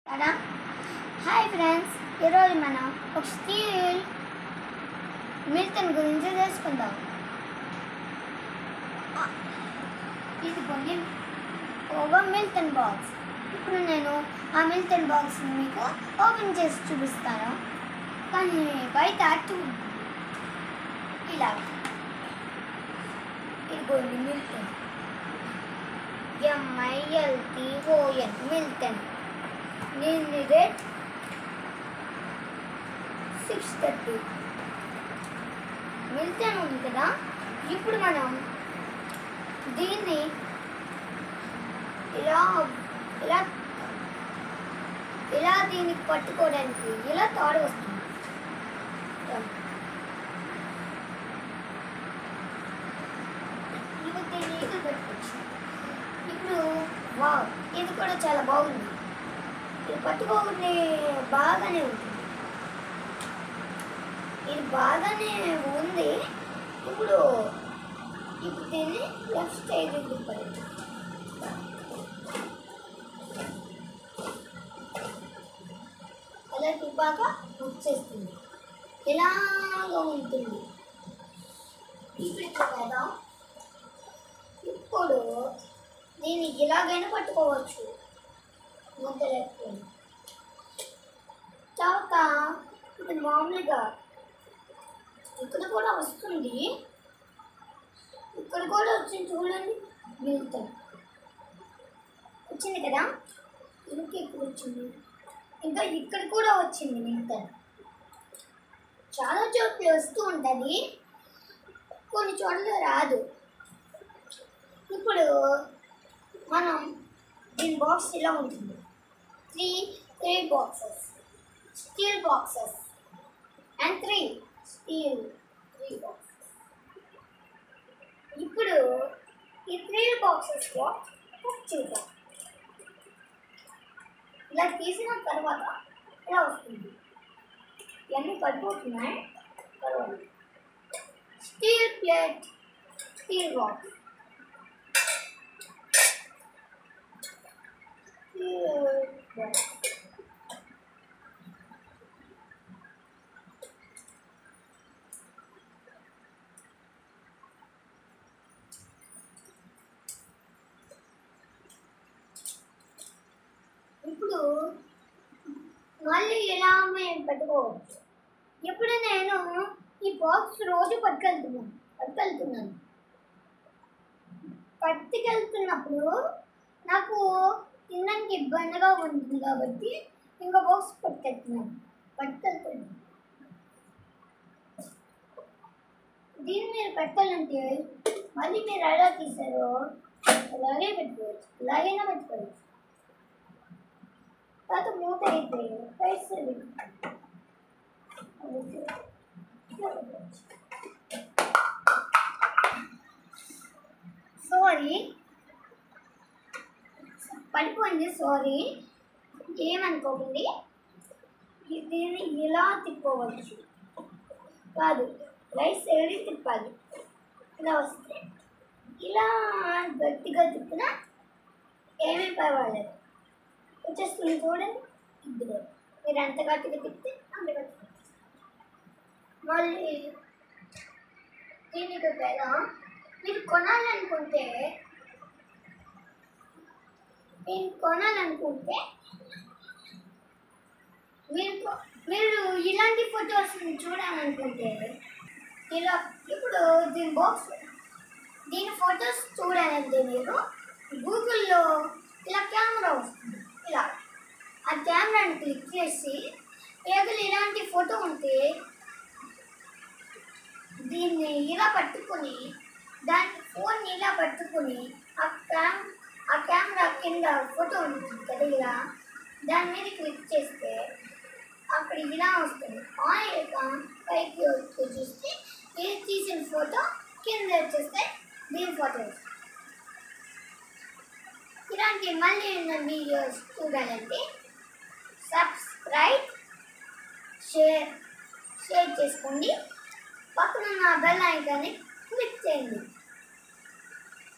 కదా hi friends ఈరోజు మనం ఒక స్టీల్ మిల్టన్ గురించి తెలుసుకుందాం ఆ, ఇది కొన్ని ఒక మిల్టన్ బాక్స్ ఇప్పుడు నేను ఆ మిల్టన్ బాక్స్ మీకు ఓపెన్ చేసి చూపిస్తాను కానీ బయట అట్టు ఇలా ఇదిగోండి మిల్టన్ ఎంఐఎల్టీఓఎన్ మిల్టన్ దీని రేట్ సిక్స్ థర్టీ మిల్టన్ ఉంది కదా ఇప్పుడు మనం దీన్ని ఇలా ఇలా ఇలా దీనికి పట్టుకోవడానికి ఇలా తాడు వస్తుంది ఇప్పుడు దీన్ని ఈగ పెట్టుకోవచ్చు ఇప్పుడు వావ్ ఇది కూడా చాలా బాగుంది ఇది పట్టుకోకుండా బాగానే ఉంటుంది ఇది బాగానే ఉంది ఇప్పుడు ఇప్పుడు దీన్ని లెఫ్ట్ సైడ్ తిప్పాలి అలా తిప్పాక వచ్చేస్తుంది ఇలాగా ఉంటుంది ఇప్పుడు ఇక్కడ కదా ఇప్పుడు దీన్ని ఇలాగైనా పట్టుకోవచ్చు ముద్ద లేకపోయింది తర్వాత ఇది మామూలుగా ఇక్కడ కూడా వస్తుంది ఇక్కడ కూడా వచ్చింది చూడండి మిగతా వచ్చింది కదా ఇంకా ఎక్కువ వచ్చింది ఇంకా ఇక్కడ కూడా వచ్చింది మిగతా చాలా చోట్ల వస్తూ ఉంటుంది కొన్ని చోట్ల రాదు ఇప్పుడు మనం దీని బాక్స్ ఇలా ఉంటుంది three three boxes steel boxes and three steel three boxes ఇప్పుడు ఈ త్రీ బాక్సెస్లో కట్ చేద్దాం ఇలా తీసిన తర్వాత ఇలా వస్తుంది ఇవన్నీ పడిపోతున్నాయి తర్వాత స్టీల్ ప్లేట్ స్టీల్ బాక్స్ ఇప్పుడు మళ్ళీ ఇలా మేము పెట్టుకోవచ్చు ఇప్పుడు నేను ఈ బాక్స్ రోజు పట్టుకెళ్తున్నాను పట్టుకెళ్తున్నాను పట్టుకెళ్తున్నప్పుడు నాకు తినడానికి ఇబ్బందిగా ఉంటుంది కాబట్టి ఇంకో బాక్స్ పట్టుకెళ్తున్నాను పట్టుకెళ్తున్నాను దీన్ని మీరు పెట్టాలంటే మళ్ళీ మీరు ఎలా తీసారో అలాగే పెట్టుకోవచ్చు ఇలాగైనా పెట్టుకోవచ్చు తర్వాత మూత అయితే పైసలు సారీ పడిపోయింది సారీ ఏమనుకోకండి ఇ- దీన్ని ఇలా తిప్పుకోవచ్చు కాదు రైస్ సైడ్ తిప్పాలి ఇలా వస్తే ఇలా గట్టిగా తిప్పినా ఏమీ పర్వాలేదు వచ్చేస్తుంది చూడండి ఇద్దరు మీరు ఎంత గట్టిగా తిప్పితే అంత గట్టిగా మళ్ళీ దీనికి కదా మీరు కొనాలనుకుంటే నేను కొనాలనుకుంటే మీరు కొ- మీరు ఇలాంటి ఫొటోస్ చూడాలనుకుంటే ఇలా ఇప్పుడు దీని బాక్స్ దీని ఫొటోస్ చూడాలంటే మీరు గూగుల్లో ఇలా కెమెరా వస్తుంది ఇలా ఆ కెమెరాని క్లిక్ చేసి ఏదైనా ఇలాంటి ఫోటో ఉంటే దీన్ని ఇలా పట్టుకొని దాని ఫోన్ ఇలా పట్టుకొని ఆ క్యామ్ ఆ కెమెరా కింద ఫోటో ఉంటుంది కదా ఇలా దాని మీద క్లిక్ చేస్తే అక్కడ ఇలా వస్తుంది ఆ యొక్క పైకి వచ్చి చూస్తే ఇది తీసిన ఫోటో కింద వచ్చేస్తే దీని ఫోటో వస్తుంది ఇలాంటి మళ్ళీ ఉన్న వీడియోస్ చూడాలంటే సబ్స్క్రైబ్ షేర్ షేర్ చేసుకోండి పక్కన ఉన్న బెల్ ఐకాన్ని క్లిక్ చేయండి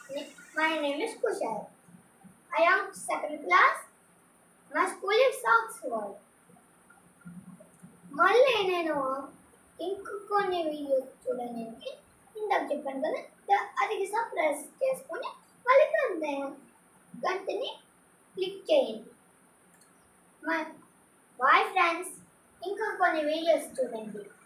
my name is Kushal I am second class. My school is South చూసుకోవాలి మళ్ళీ నేను ఇంకొన్ని వీడియోస్ చూడడానికి ఇందాక చెప్పాను కదా ద- అది ప్రెస్ చేసుకొని మళ్ళీ గంట గంటని క్లిక్ చేయండి బాయ్ ఫ్రెండ్స్ ఇంకా కొన్ని వీడియోస్ చూడండి